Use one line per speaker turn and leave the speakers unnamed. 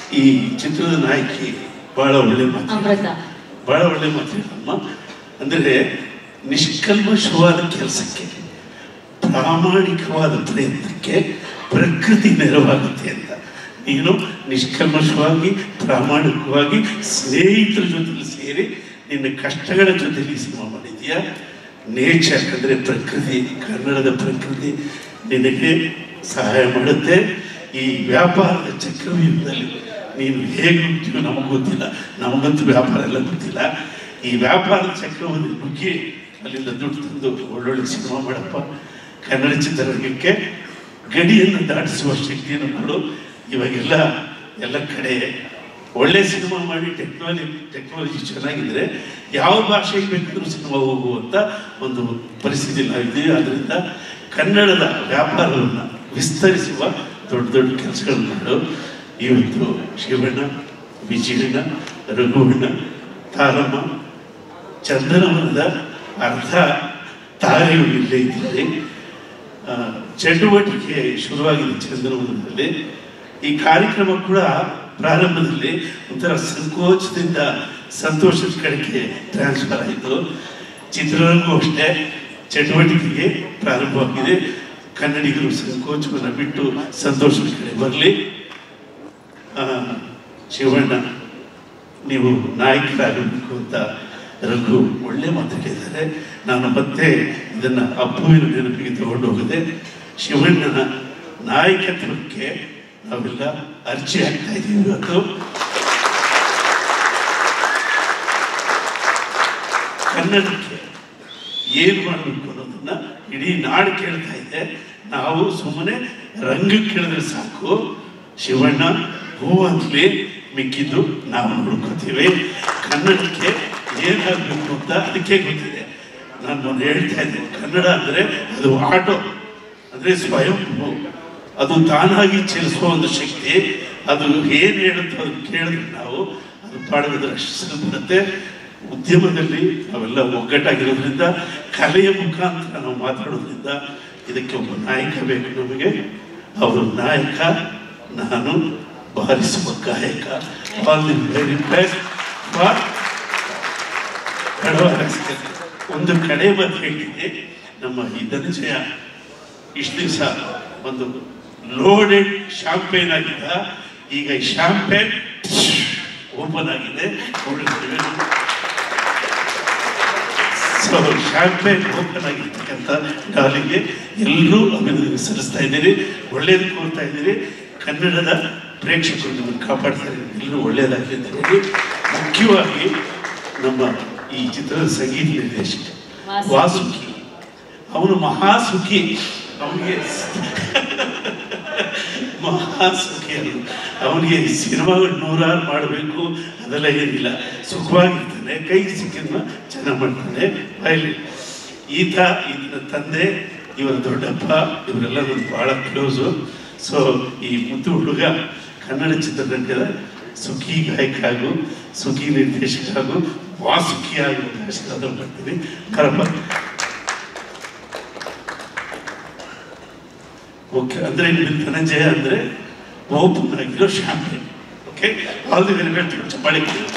ಈ ಚಿತ್ರದ ನಾಯಕಿ ಬಹಳ ಒಳ್ಳೆ ಮಾತು
ಅಮೃತ
ಬಹಳ ಒಳ್ಳೆ ಮಾತು ಹೇಳಮ್ಮ ಅಂದರೆ ನಿಷ್ಕಲ್ಮಶವಾದ ಕೆಲಸಕ್ಕೆ ಪ್ರಾಮಾಣಿಕವಾದ ಪ್ರಯತ್ನಕ್ಕೆ ಪ್ರಕೃತಿ ನೆರವಾಗುತ್ತೆ ಅಂತ ನೀನು ನಿಷ್ಕಲ್ಮಶವಾಗಿ ಪ್ರಾಮಾಣಿಕವಾಗಿ ಸ್ನೇಹಿತರ ಜೊತೆಲಿ ಸೇರಿ ನಿನ್ನ ಕಷ್ಟಗಳ ಜೊತೆಲಿ ಸಿನಿಮಾ ಮಾಡಿದ್ಯಾ ನೇಚರ್ ಅಂದರೆ ಪ್ರಕೃತಿ ಕನ್ನಡದ ಪ್ರಕೃತಿ ನಿನಗೆ ಸಹಾಯ ಮಾಡುತ್ತೆ ಈ ವ್ಯಾಪಾರದ ಚಕ್ರವ್ಯೂಹದಲ್ಲಿ ನೀನು ಹೇಗೆ ನುಗ್ತೀಯೋ ನಮಗೆ ಗೊತ್ತಿಲ್ಲ ನಮಗಂತೂ ವ್ಯಾಪಾರ ಎಲ್ಲ ಗೊತ್ತಿಲ್ಲ ಈ ವ್ಯಾಪಾರದ ಚಕ್ರವನ್ನು ನುಗ್ಗಿ ಅಲ್ಲಿಂದ ದುಡ್ಡು ತಂದು ಒಳ್ಳೊಳ್ಳೆ ಸಿನಿಮಾ ಮಾಡಪ್ಪ ಕನ್ನಡ ಚಿತ್ರರಂಗಕ್ಕೆ ಗಡಿಯನ್ನು ದಾಟಿಸುವ ಶಕ್ತಿಯನ್ನು ಕೊಡು ಇವಾಗೆಲ್ಲ ಎಲ್ಲ ಕಡೆ ಒಳ್ಳೆ ಸಿನಿಮಾ ಮಾಡಿ ಟೆಕ್ನಾಲಜಿ ಟೆಕ್ನಾಲಜಿ ಚೆನ್ನಾಗಿದ್ರೆ ಯಾವ ಭಾಷೆಗೆ ಬೇಕಾದರೂ ಸಿನಿಮಾ ಹೋಗುವಂಥ ಒಂದು ಪರಿಸ್ಥಿತಿ ನಾವಿದ್ದೀವಿ ಆದ್ದರಿಂದ ಕನ್ನಡದ ವ್ಯಾಪಾರವನ್ನು ವಿಸ್ತರಿಸುವ ದೊಡ್ಡ ದೊಡ್ಡ ಕೆಲಸಗಳನ್ನು ಮಾಡು ಇವತ್ತು ಶಿವಣ್ಣ ವಿಜಯಣ್ಣ ರಘುವಣ್ಣ ತಾರಮ್ಮ ಚಂದನವನದ ಅರ್ಧ ತಾರೆಯು ಇಲ್ಲೇ ಇದ್ದಾರೆ ಆ, ಚಟುವಟಿಕೆ ಶುರುವಾಗಿದೆ ಚಂದನವನದಲ್ಲಿ ಈ ಕಾರ್ಯಕ್ರಮ ಕೂಡ ಪ್ರಾರಂಭದಲ್ಲಿ ಒಂಥರ ಸಂಕೋಚದಿಂದ ಸಂತೋಷದ ಕಡೆಗೆ ಟ್ರಾನ್ಸ್ಫರ್ ಆಯಿತು ಚಿತ್ರರಂಗೂ ಅಷ್ಟೇ ಚಟುವಟಿಕೆಗೆ ಪ್ರಾರಂಭವಾಗಿದೆ ಕನ್ನಡಿಗರು ಸಂಕೋಚವನ್ನು ಬಿಟ್ಟು ಸಂತೋಷದ ಕಡೆ ಬರಲಿ ಶಿವಣ್ಣ ನೀವು ನಾಯಕರಾಗಬೇಕು ಅಂತ ರಘು ಒಳ್ಳೆ ಮಾತಾಡಿದ್ದಾರೆ ನಾನು ಮತ್ತೆ ಇದನ್ನು ಅಪ್ಪುವಿನ ನೆನಪಿಗೆ ತಗೊಂಡು ಹೋಗದೆ ಶಿವಣ್ಣನ ನಾಯಕತ್ವಕ್ಕೆ ನಾವೆಲ್ಲ ಅರ್ಜಿ ಹಾಕ್ತಾ ಇದ್ದೀವಿ ಇವತ್ತು ಕನ್ನಡಕ್ಕೆ ಏನು ಮಾಡಬೇಕು ಅನ್ನೋದನ್ನ ಇಡೀ ನಾಡು ಕೇಳ್ತಾ ಇದೆ ನಾವು ಸುಮ್ಮನೆ ರಂಗಕ್ಕೆ ಕೇಳಿದ್ರೆ ಸಾಕು ಶಿವಣ್ಣ ಹೂ ಅಂತಲೇ ಮಿಕ್ಕಿದ್ದು ನಾವು ನೋಡ್ಕೋತೀವಿ ಕನ್ನಡಕ್ಕೆ ಏನಾಗಬೇಕು ಅಂತ ಅದಕ್ಕೆ ಗೊತ್ತಿದೆ ನಾನು ಮೊನ್ನೆ ಹೇಳ್ತಾ ಇದ್ದೆ ಕನ್ನಡ ಅಂದರೆ ಅದು ಆಟೋ ಅಂದರೆ ಸ್ವಯಂ ಅದು ತಾನಾಗಿ ಚಲಿಸುವ ಒಂದು ಶಕ್ತಿ ಅದು ಏನು ಹೇಳುತ್ತೋ ಅದನ್ನು ಕೇಳಿದ್ರೆ ನಾವು ಅದು ಪಾಡೋದ್ರ ಅಷ್ಟು ಬರುತ್ತೆ ಉದ್ಯಮದಲ್ಲಿ ನಾವೆಲ್ಲ ಒಗ್ಗಟ್ಟಾಗಿರೋದ್ರಿಂದ ಕಲೆಯ ಮುಖಾಂತರ ನಾವು ಮಾತಾಡೋದ್ರಿಂದ ಇದಕ್ಕೆ ಒಬ್ಬ ನಾಯಕ ಬೇಕು ನಮಗೆ ಅವರು ನಾಯಕ ನಾನು ಬಾರಿಸುವ ಗಾಯಕ all the very best for ಕಡವ ರಸ್ತೆ. ಒಂದು ಕಡೆ ಮಾತು ಹೇಳಿದೆ ನಮ್ಮ ಈ ಧನಂಜಯ ಇಷ್ಟು ದಿವಸ ಒಂದು ಲೋಡೆಡ್ ಶಾಂಪೇನ್ ಆಗಿದ್ದ ಈಗ ಈ ಶಾಂಪೇನ್ ಓಪನ್ ಆಗಿದೆ ಸೊ ಶಾಂಪೇನ್ ಓಪನ್ ಆಗಿರ್ತಕ್ಕಂಥ ಡಾಲಿಗೆ ಎಲ್ಲರೂ ಅಭಿನಂದನೆ ಸಲ್ಲಿಸ್ತಾ ಇದ್ದೀರಿ ಒಳ್ಳೇದು ಕೋರ್ತಾ ಇದ್ದೀರಿ ಕನ್ನಡದ ಪ್ರೇಕ್ಷಕರು ನಿಮ್ಮನ್ನು ಕಾಪಾಡ್ತಾರೆ ಎಲ್ಲರೂ ಒಳ್ಳೆಯದಾಗಲಿ ಅಂತ ಹೇಳಿ ಮುಖ್ಯವಾಗಿ ನಮ್ಮ ಈ ಚಿತ್ರದ ಸಂಗೀತ ನಿರ್ದೇಶಕ
ವಾಸುಕಿ.
ವಾಸುಕಿ ಅವನು ಮಹಾಸುಖಿ ಅವನಿಗೆ ಮಹಾಸುಖಿ ಅವನು ಅವನಿಗೆ ಸಿನಿಮಾಗಳು ನೂರಾರು ಮಾಡಬೇಕು ಅದೆಲ್ಲ ಏನಿಲ್ಲ ಸುಖವಾಗಿರ್ತಾನೆ ಕೈ ಸಿಕ್ಕಿದ್ನ ಚೆನ್ನಾಗಿ ಮಾಡ್ತಾನೆ ಬಾಯಲ್ಲಿ ಈತ ಈತನ ತಂದೆ ಇವರ ದೊಡ್ಡಪ್ಪ ಇವರೆಲ್ಲ ನನಗೆ ಭಾಳ ಕ್ಲೋಸು ಸೊ ಈ ಮುದ್ದು ಹುಡುಗ ಕನ್ನಡ ಚಿತ್ರರಂಗದ ಸುಖಿ ಗಾಯಕ ಹಾಗೂ ಸುಖಿ ನಿರ್ದೇಶಕ ಹಾಗೂ ವಾಸುಕಿ ಆಗಿ ಆಶೀರ್ವಾದ ಮಾಡ್ತೀನಿ ಬರಪ್ಪ ಓಕೆ ಅಂದರೆ ನಿಮ್ಮ ಧನಂಜಯ ಅಂದರೆ ಓಪನ್ ಆಗಿರೋ champagne okay all the very best ಚಪ್ಪಾಳಿ ಕೊಡಿ.